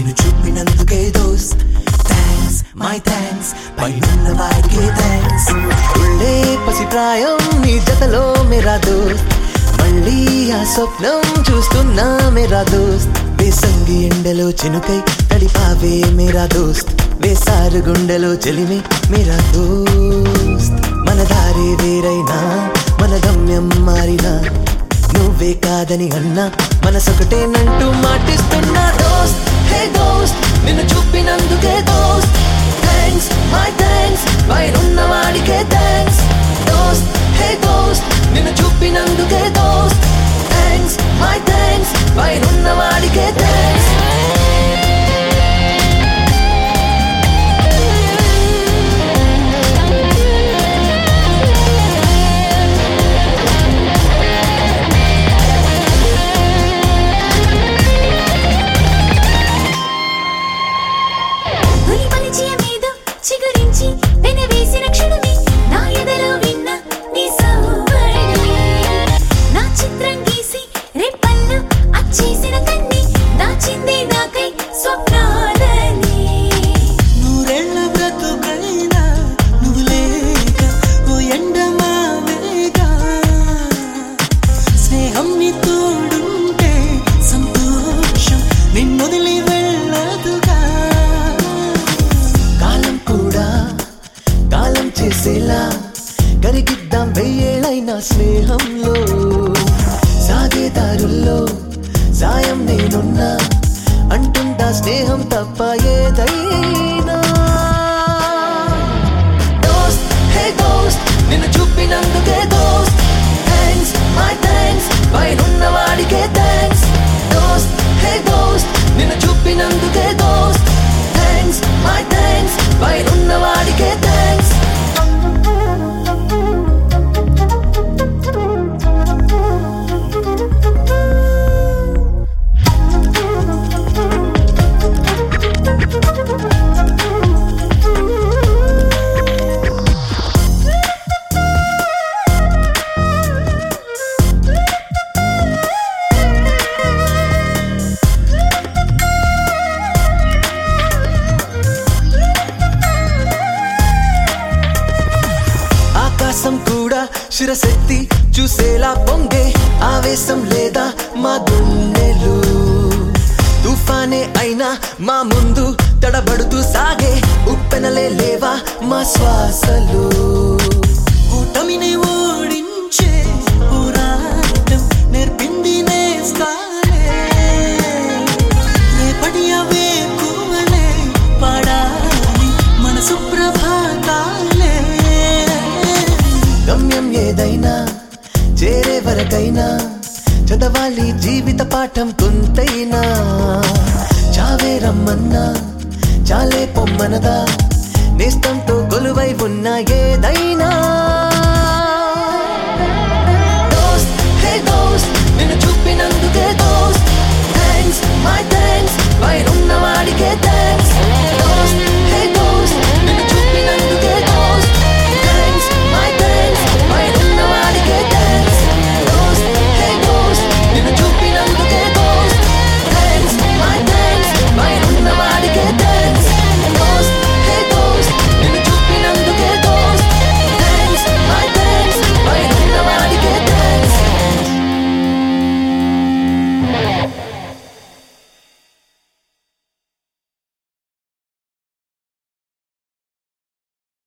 నిన్ను చూపినందుకే those thanks my thanks పైనున్న వాడికే థ్యాంక్స్ ఉళ్ళే పసి ప్రాయం నీ జతలో మేరా దోస్త్ మళ్ళీ ఆ స్వప్నం చూస్తున్నా మేరా దోస్త్ వేసంగి ఎండలో చినుకై తడిపావే మేరా దోస్త్ వేసారు గుండెలో చెలిమి మేరా దోస్త్ మన దారి వేరైనా మన గమ్యం మారినా నువ్వే కాదని అన్నా మనసొకటేనంటూ మాటిస్తున్నా దోస్త్ హే దోస్త్ నిన్ను చూపినందుకే దోస్త్ థ్యాంక్స్ మై థ్యాంక్స్ పైనున్న వాడికే థ్యాంక్స్ దోస్త్ హే దోస్త్ నిన్ను చూపినందుకే దోస్త్ థ్యాంక్స్ మై థ్యాంక్స్ పైనున్న వాడికే థ్యాంక్స్ తొలి పరిచయ మీద చిగురించి వెనవేసిన క్షణమే నా ఎదలో విన్న నీ సౌవర్ణమే నా చిత్రం గీసి రెప్పల్లో అచ్చేసిన కన్ని దాచిందే నాకై స్వప్నాలని నూరేళ్ల బ్రతుకైనా నువ్వు లేక ఓ ఎండమావేగా స్నేహం నీ తోడుంటే సంతోషం నిన్నొదిలి వెళ్ళదుగా కాలం కూడా కాలం చేసేలా కరిగిద్దాం వెయ్యేళ్ళైన స్నేహంలో సాగే దారుల్లో సాయం నేనున్నా అంటుందా స్నేహం తప్ప ఏదైనా దోస్త్ హే దోస్త్ నిన్ను చూపినందుకే దోస్త్ థ్యాంక్స్ మై థ్యాంక్స్ పైనున్న వాడికే థ్యాంక్స్ దోస్త్ హే దోస్త్ నిన్ను చూపినందుకే దోస్త్ థ్యాంక్స్ మై థ్యాంక్స్ పైనున్న వాడికే థ్యాంక్స్ ఆకాశం కూడా శిరశక్తి చూసేలా పొంగే ఆవేశం లేదా మా గుండెలు తుఫానే అయినా మా ముందు తడబడుతూ సాగే ఉప్పెనలే లేవా మా శ్వాసలు కూటమిని ఓడించే పోరాటం నేర్పింది నేస్తాలే రేపటి అవే కువలే పాడాలి మన సుప్రభాతాలే గమ్యం ఏదైనా చేరే వరకైనా చదవాలి జీవిత పాఠం కొంతైనా చావే రమ్మన్నా చాలే పొమ్మనదా నేస్తంతో కొలువై ఉన్న ఏదైనా